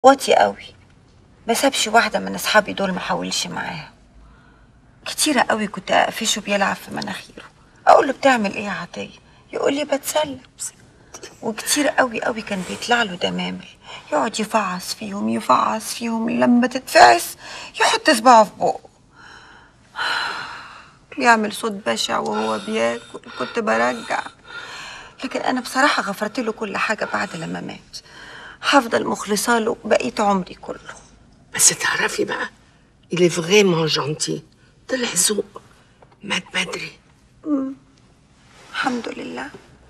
واطي قوي ما سابش واحدة من أصحابي دول ما حاولش معاها كتيرة قوي كنت أقفشه بيلعب في مناخيره أقول له بتعمل إيه يا عطية يقول لي بتسلى وكتير قوي قوي كان بيطلع له دمامل يقعد يفعص فيهم يفعص فيهم لما تتفعس يحط صباعه في بقه يعمل صوت بشع وهو بياكل كنت برجع لكن انا بصراحه غفرت له كل حاجه بعد لما مات هفضل مخلصه له بقيه عمري كله بس تعرفي بقى il est vraiment gentil طلع ذوق مات بدري الحمد لله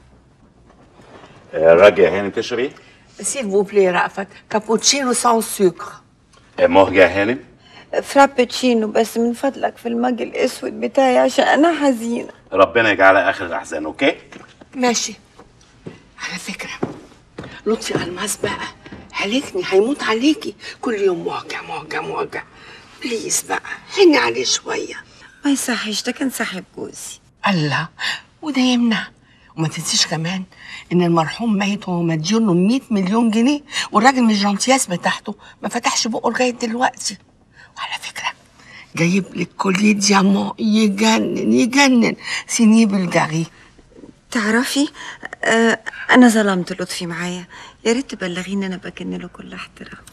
راجع هانم تشربي؟ s'il vous plaît رأفت كابوتشينو sans sucre مهجة هانم؟ فرابتشينو بس من فضلك في المج الاسود بتاعي عشان انا حزينه ربنا يجعلها اخر الاحزان اوكي؟ ماشي على فكرة لطفي ألماس بقى هلكني هيموت عليكي كل يوم موجع موجع موجع بليز بقى حني عليه شوية ما يصحش ده كان صاحب جوزي الله وده يمنع وما تنسيش كمان ان المرحوم ميت وهو مديون له 100 مليون جنيه والراجل من الجنطياس بتاعته ما فتحش بقه لغايه دلوقتي وعلى فكره جايب لك كوليه ديامون يجنن يجنن سينيه بلجاري تعرفي آه انا ظلمت لطفي معايا يا ريت تبلغيني انا بكن له كل احترام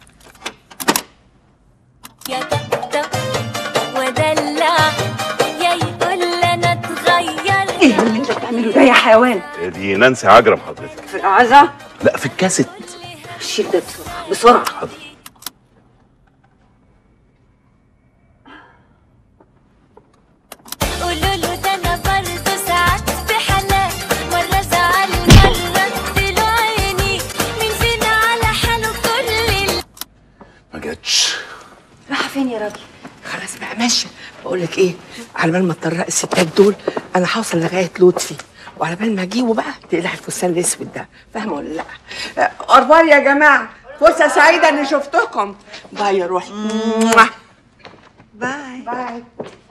يا طبطب ودلع يا يقول انا اتغير ايه اللي انت بتعمله ده يا حيوان دي نانسي عجرم حضرتك في العزة لا في الكاسيت شيل ده بسرعة بسرعة حاضر قولوا له ده انا برضه ساعات في حالات مره زعل مره اديله عيني مين فينا على حاله كل اللي ما جاتش راح فين يا راجل خلاص بقى ماشي بقول لك ايه على بال ما تطرق الستات دول انا هوصل لغايه لطفي وعلى بال ما اجيبه بقى تقلع الفستان الاسود ده فاهمه ولا لا اخبار يا جماعه فرصه سعيده اني شفتكم باي يا روحي باي باي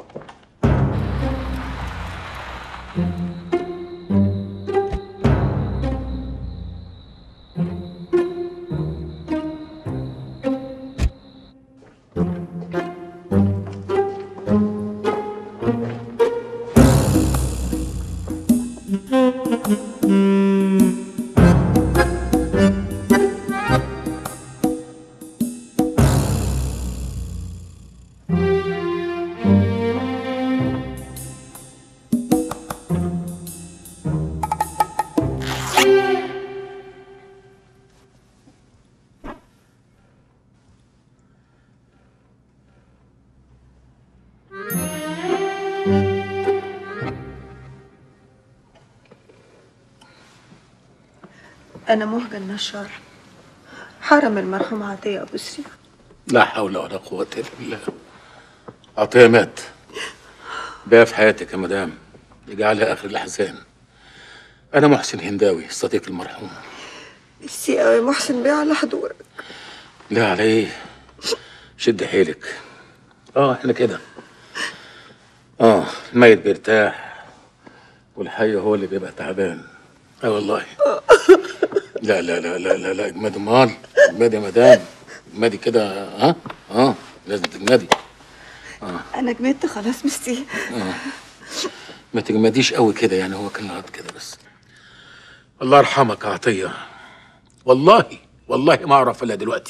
انا مهجة النشار حرم المرحوم عطية ابو سريف لا حول ولا قوة إلا بالله عطية مات بقى في حياتك يا مدام يجعلها آخر الأحزان أنا محسن هنداوي صديق المرحوم ميرسي قوي محسن بيه على حضورك لا على إيه شد حيلك آه إحنا كده آه الميت بيرتاح والحي هو اللي بيبقى تعبان آه والله لا لا لا لا لا لا اجمدي مال اجمدي يا مدام اجمدي كده ها اه لازم تجمدي انا جمدت خلاص ميرسي ما تجمديش قوي كده يعني هو كان غلط كده بس الله يرحمك يا عطية والله والله ما اعرف الا دلوقتي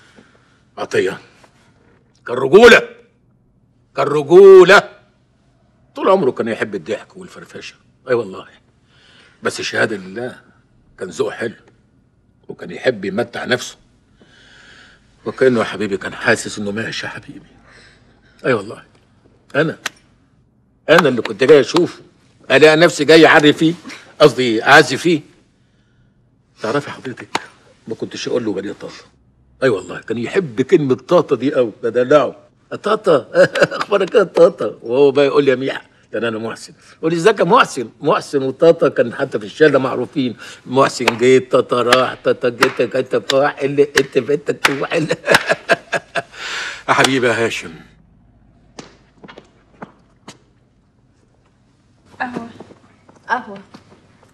عطية كان رجولة كان رجولة طول عمره كان يحب الضحك والفرفشة اي والله بس شهادة لله كان ذوقه حلو وكان يحب يمتع نفسه وكأنه يا حبيبي كان حاسس انه ماشي يا حبيبي اي والله انا انا اللي كنت جاي اشوفه الاقي نفسي جاي اعري فيه قصدي اعزي فيه تعرفي حضرتك ما كنتش اقول له بني طاطا اي والله كان يحب كلمه طاطا دي قوي بدلعه طاطا اخبارك ايه يا طاطا وهو بقى يقول لي يا ميحة كان انا محسن يقول لي ازيك يا محسن محسن وطاطا كان حتى في الشارع معروفين محسن جيت طاطا راح طاطا جيت جيت فاح اللي انت بنت تروح اللي يا حبيبي يا هاشم قهوة قهوة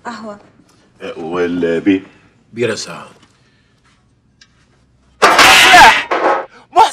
قهوة والبي بيرة ساعة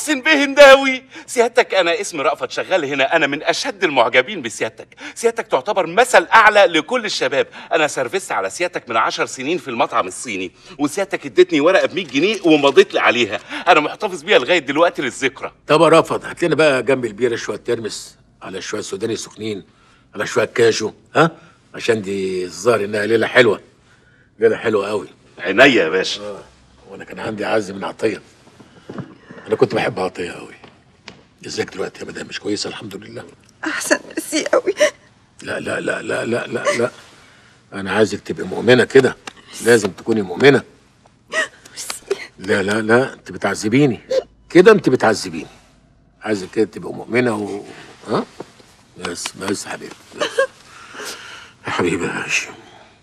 محسن بيه هنداوي سيادتك انا اسمي رأفت شغال هنا انا من اشد المعجبين بسيادتك سيادتك تعتبر مثل اعلى لكل الشباب انا سرفست على سيادتك من عشر سنين في المطعم الصيني وسيادتك ادتني ورقه ب 100 جنيه ومضيت لي عليها انا محتفظ بيها لغايه دلوقتي للذكرى طب يا رافض هات لنا بقى جنب البيره شويه ترمس على شويه سوداني سخنين على شويه كاجو ها عشان دي الظاهر انها ليله حلوه ليله حلوه قوي عينيا يا باشا وانا كان عندي عز من عطيه انا كنت بحب عطيه قوي ازيك دلوقتي يا مدام مش كويسه الحمد لله احسن ميرسي قوي لا لا لا لا لا لا لا انا عايزك تبقي مؤمنه كده لازم تكوني مؤمنه لا لا لا انت بتعذبيني كده انت بتعذبيني عايزك كده تبقى مؤمنه و ها بس بس يا حبيبي بس يا حبيبي يا هاشم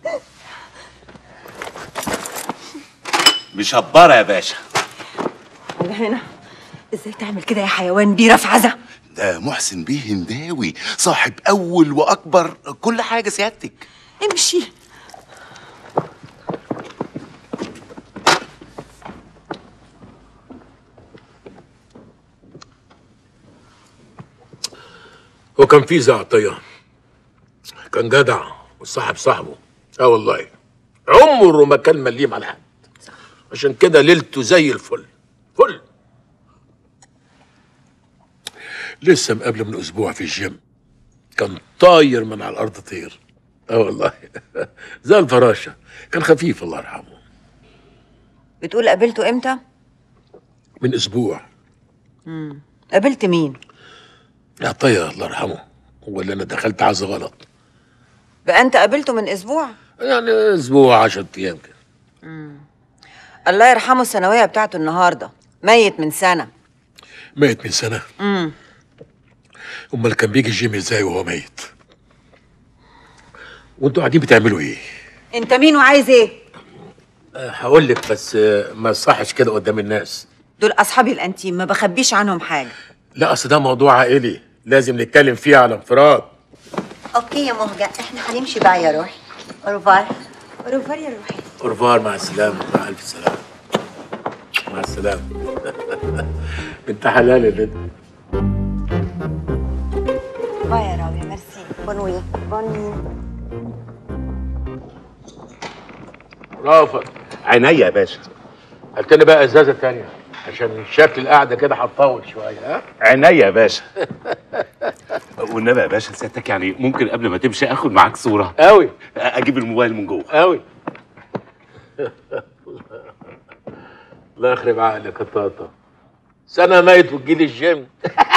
مشبره يا باشا انا هنا ازاي تعمل كده يا حيوان دي رفعزه ده محسن بيه هنداوي صاحب اول واكبر كل حاجه سيادتك امشي هو كان في زي عطيه كان جدع وصاحب صاحبه اه والله عمره ما كان مليم على حد عشان كده ليلته زي الفل فل لسه مقابله من اسبوع في الجيم كان طاير من على الارض طير اه والله زي الفراشه كان خفيف الله يرحمه بتقول قابلته امتى من اسبوع قابلت مين عطيه الله يرحمه ولا انا دخلت عز غلط بقى انت قابلته من اسبوع يعني اسبوع 10 ايام كده الله يرحمه الثانويه بتاعته النهارده ميت من سنه ميت من سنه امم امال كان بيجي الجيم ازاي وهو ميت وانتوا قاعدين بتعملوا ايه انت مين وعايز ايه هقول لك بس آه، ما صحش كده قدام الناس دول اصحابي الانتيم ما بخبيش عنهم حاجه لا اصل ده موضوع عائلي لازم نتكلم فيه على انفراد اوكي يا مهجة احنا هنمشي بقى يا روحي اوروفار اوروفار يا روحي اورفار مع السلامه مع الف سلامه مع السلامه انت حلال يا بنت باي يا راوي ميرسي بونوي بوني رافض عينيا يا باشا هات لنا بقى ازازه تانية عشان شكل القعده كده هتطول شويه ها عينيا يا باشا والنبي يا باشا سيادتك يعني ممكن قبل ما تمشي اخد معاك صوره قوي اجيب الموبايل من جوه قوي الله يخرب عقلك يا طاطا سنه ميت وتجيلي الجيم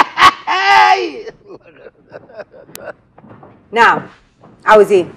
نعم عاوز ايه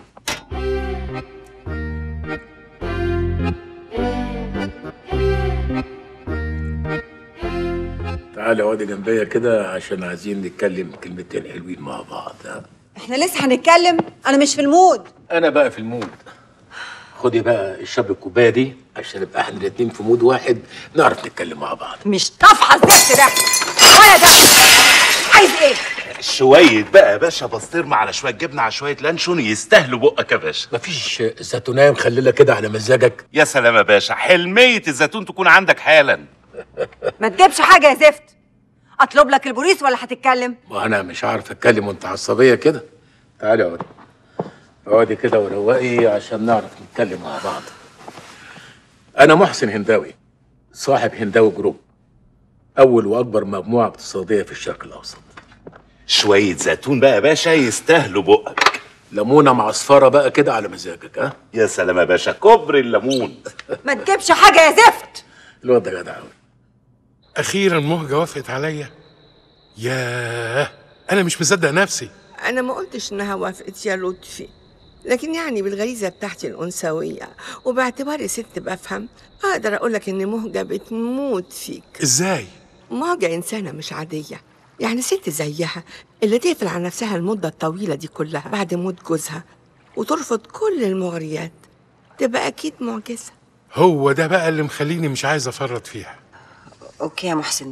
تعالى اقعدي جنبيا كده عشان عايزين نتكلم كلمتين حلوين مع بعض ها احنا لسه هنتكلم انا مش في المود انا بقى في المود خدي بقى اشربي الكوبايه دي عشان نبقى احنا الاتنين في مود واحد نعرف نتكلم مع بعض مش طافحه الزفت ده ولا ده عايز ايه شويه بقى يا باشا بسطرمه على شويه جبنه على شويه لانشون يستاهلوا بقك يا باشا مفيش زيتونيه مخلله كده على مزاجك يا سلام يا باشا حلميه الزيتون تكون عندك حالا ما تجيبش حاجه يا زفت اطلب لك البوليس ولا هتتكلم ما انا مش عارف اتكلم وانت عصبيه كده تعالي اقعدي اقعدي كده وروقي عشان نعرف نتكلم مع بعض انا محسن هنداوي صاحب هنداوي جروب اول واكبر مجموعه اقتصاديه في الشرق الاوسط شويه زيتون بقى يا باشا يستاهلوا بقك ليمونه معصفره بقى كده على مزاجك ها يا سلام يا باشا كبر الليمون ما تجيبش حاجه يا زفت الواد ده جدع قوي اخيرا مهجه وافقت عليا ياه انا مش مصدق نفسي أنا ما قلتش إنها وافقت يا لطفي لكن يعني بالغريزة بتاعتي الأنثوية وباعتباري ست بفهم أقدر أقولك إن مهجة بتموت فيك ازاي مهجة إنسانة مش عادية يعني ست زيها اللي تقفل على نفسها المدة الطويلة دي كلها بعد موت جوزها وترفض كل المغريات تبقى أكيد معجزة هو ده بقى اللي مخليني مش عايز افرط فيها اوكي يا محسن